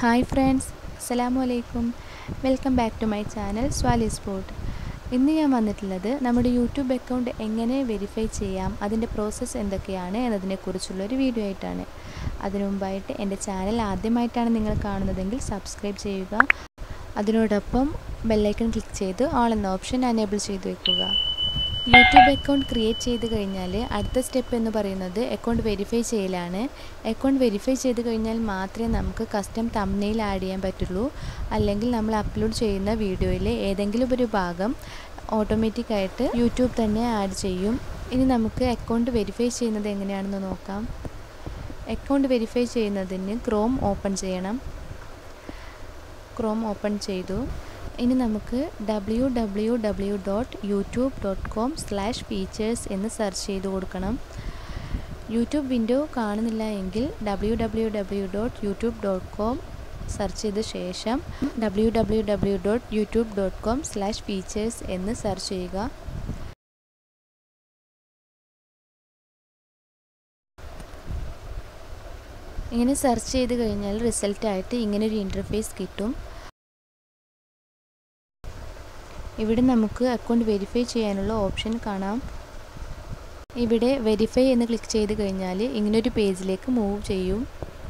hi friends അസ്സലാമു അലൈക്കും welcome back to my channel Swali sport ഇന്ന് ഞാൻ വന്നിട്ടുള്ളത് നമ്മുടെ യൂട്യൂബ് അക്കൗണ്ട് എങ്ങനെ വെരിഫൈ ചെയ്യാം അതിൻ്റെ പ്രോസസ്സ് എന്തൊക്കെയാണ് എന്നതിനെക്കുറിച്ചുള്ള ഒരു വീഡിയോ ആയിട്ടാണ് അതിനു മുമ്പായിട്ട് എൻ്റെ ചാനൽ ആദ്യമായിട്ടാണ് നിങ്ങൾ കാണുന്നതെങ്കിൽ സബ്സ്ക്രൈബ് ചെയ്യുക അതിനോടൊപ്പം ബെല്ലൈക്കൺ ക്ലിക്ക് ചെയ്ത് ഓൾ എന്ന ഓപ്ഷൻ അനേബിൾ ചെയ്ത് വെക്കുക യൂട്യൂബ് അക്കൗണ്ട് ക്രിയേറ്റ് ചെയ്ത് കഴിഞ്ഞാൽ അടുത്ത സ്റ്റെപ്പ് എന്ന് പറയുന്നത് അക്കൗണ്ട് വെരിഫൈ ചെയ്യലാണ് അക്കൗണ്ട് വെരിഫൈ ചെയ്ത് കഴിഞ്ഞാൽ മാത്രമേ നമുക്ക് കസ്റ്റം തമ്നെയിൽ ആഡ് ചെയ്യാൻ പറ്റുള്ളൂ അല്ലെങ്കിൽ നമ്മൾ അപ്ലോഡ് ചെയ്യുന്ന വീഡിയോയിൽ ഏതെങ്കിലും ഒരു ഭാഗം ഓട്ടോമാറ്റിക്കായിട്ട് യൂട്യൂബ് തന്നെ ആഡ് ചെയ്യും ഇനി നമുക്ക് അക്കൗണ്ട് വെരിഫൈ ചെയ്യുന്നത് എങ്ങനെയാണെന്ന് നോക്കാം അക്കൗണ്ട് വെരിഫൈ ചെയ്യുന്നതിന് ക്രോം ഓപ്പൺ ചെയ്യണം ക്രോം ഓപ്പൺ ചെയ്തു ഇനി നമുക്ക് W W W dot YouTube dot com slash features എന്ന് സെർച്ച് ചെയ്ത് കൊടുക്കണം യൂട്യൂബ് വിൻഡോ കാണുന്നില്ല എങ്കിൽ W W W dot YouTube dot com search ചെയ്ത ശേഷം W W W dot YouTube dot com slash features എന്ന് സെർച്ച് ചെയ്യുക ഇങ്ങനെ സെർച്ച് ചെയ്ത് കഴിഞ്ഞാൽ റിസൾട്ടായിട്ട് ഇങ്ങനൊരു ഇൻ്റർഫേസ് കിട്ടും ഇവിടെ നമുക്ക് അക്കൗണ്ട് വെരിഫൈ ചെയ്യാനുള്ള ഓപ്ഷൻ കാണാം ഇവിടെ വെരിഫൈ എന്ന് ക്ലിക്ക് ചെയ്ത് കഴിഞ്ഞാൽ ഇങ്ങനൊരു പേജിലേക്ക് മൂവ് ചെയ്യും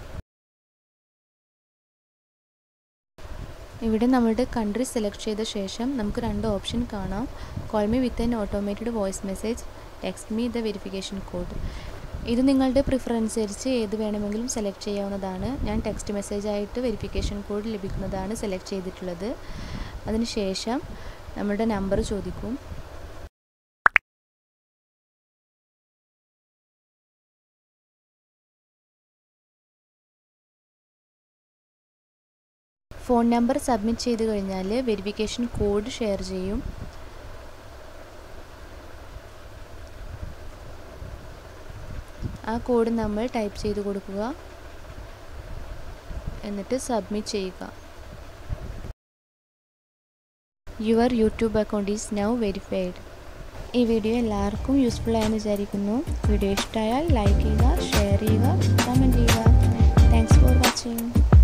ഇവിടെ നമ്മുടെ കൺട്രി സെലക്ട് ചെയ്ത ശേഷം നമുക്ക് രണ്ട് ഓപ്ഷൻ കാണാം call me with an automated voice message text me the verification code ഇത് നിങ്ങളുടെ പ്രിഫറൻസ് അനുസരിച്ച് ഏത് വേണമെങ്കിലും സെലക്ട് ചെയ്യാവുന്നതാണ് ഞാൻ ടെക്സ്റ്റ് മെസ്സേജ് ആയിട്ട് വെരിഫിക്കേഷൻ കോഡ് ലഭിക്കുന്നതാണ് സെലക്ട് ചെയ്തിട്ടുള്ളത് അതിനുശേഷം നമ്മുടെ നമ്പർ ചോദിക്കും ഫോൺ നമ്പർ സബ്മിറ്റ് ചെയ്ത് കഴിഞ്ഞാൽ വെരിഫിക്കേഷൻ കോഡ് ഷെയർ ചെയ്യും ആ കോഡ് നമ്മൾ ടൈപ്പ് ചെയ്ത് കൊടുക്കുക എന്നിട്ട് സബ്മിറ്റ് ചെയ്യുക your YouTube account is now verified ഈ വീഡിയോ എല്ലാവർക്കും യൂസ്ഫുൾ ആയെന്ന് വിചാരിക്കുന്നു വീഡിയോ ഇഷ്ടമായാൽ ലൈക്ക് ചെയ്യുക ഷെയർ ചെയ്യുക കമൻറ്റ് ചെയ്യുക താങ്ക്സ് ഫോർ വാച്ചിങ്